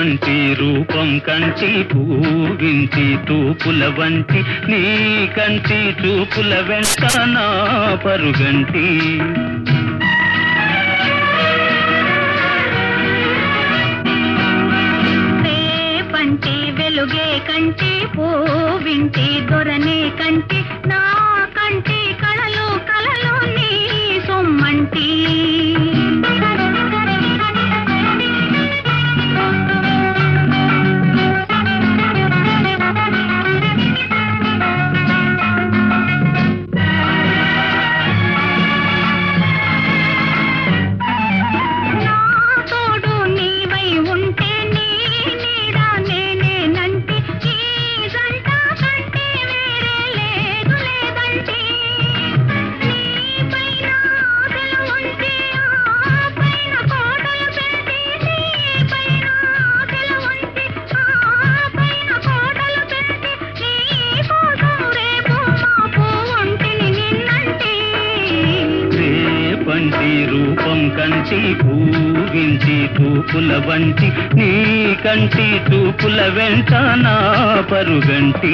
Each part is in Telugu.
పంటి రూపం కంటి పూవించి తూపుల వంటి నీ కంటి చూపుల వెంట నా పరుగంటి రేపంటి వెలుగే కంటి పోవింటి దొరనే కంటి నా కంటి కళలు కళలు నీ సొమ్మంటి నా తోడు నీవై ఉంటే నీ నీడ నేనేనంటి ఈ జంట కంటే వేరే లేదు లేదంటి నీ పైన ఆశలు ఉంటే ఆ పైన కోటలు పెట్టి నీ పైన ఆశలు ఉంటే ఆ పైన కోటలు పెట్టి నీ కోసం రేపు మాపు ఉంటిని నిన్నంటి రేపంటి రూపం కంటి పూవించి తూపుల వంటి నీ కంటి తూపుల వెంట నా పరుగంటి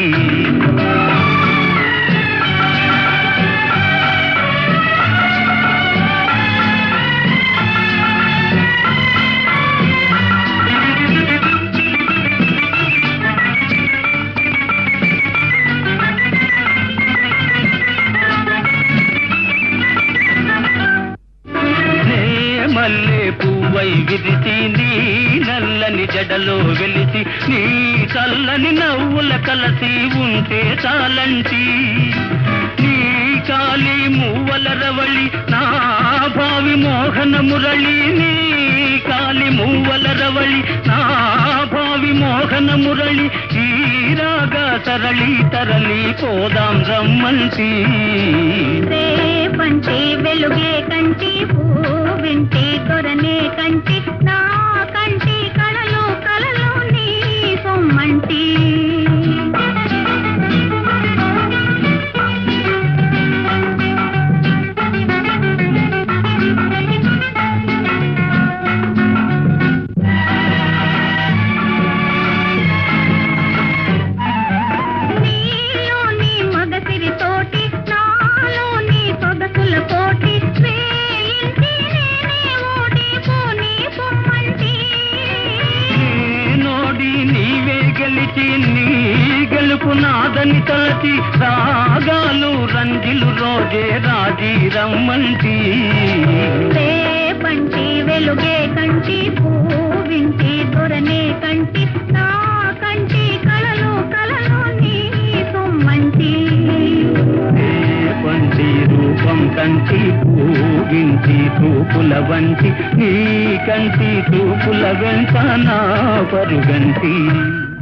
నే మల్లె పువ్వై విరిసి నీ నల్లని జడలో వెలిసి నీ చల్లని నవ్వుల కలసి ఉంటే చాలంటి నీ కాలి మూవల రవళి నా భావి మోహన మురళి నీ కాలి మూవల రవళి నా భావి మోహన మురళి ఈ రాగా తరలి తరలి పోదాం రమ్మంటి రేపంటి వెలుగే కంటి పూవింటి దొరనే కంటి నా కంటి కళలు కళలు నీ సొమ్మంటి నీలోని మగసిరి తోటి నాలోని సొగసుల కోటి వేయించి నేనే ఓడిపోని పొమ్మంటి నోడి నీవే గెలిచి నీ గెలుపు నాదని తలచి రాగాలు రంజిలు రోజే రాజీ రమ్మంటి రేపంటి వెలుగే కంటి పూవింటి దొరనే కంటి నా కంటి కళలు కళలు నీ సొమ్మంటి పంచి రూపం కంటి పూగించి తూపుల వంటి నీ కంటి తూపుల వెంట నా పరుగంటి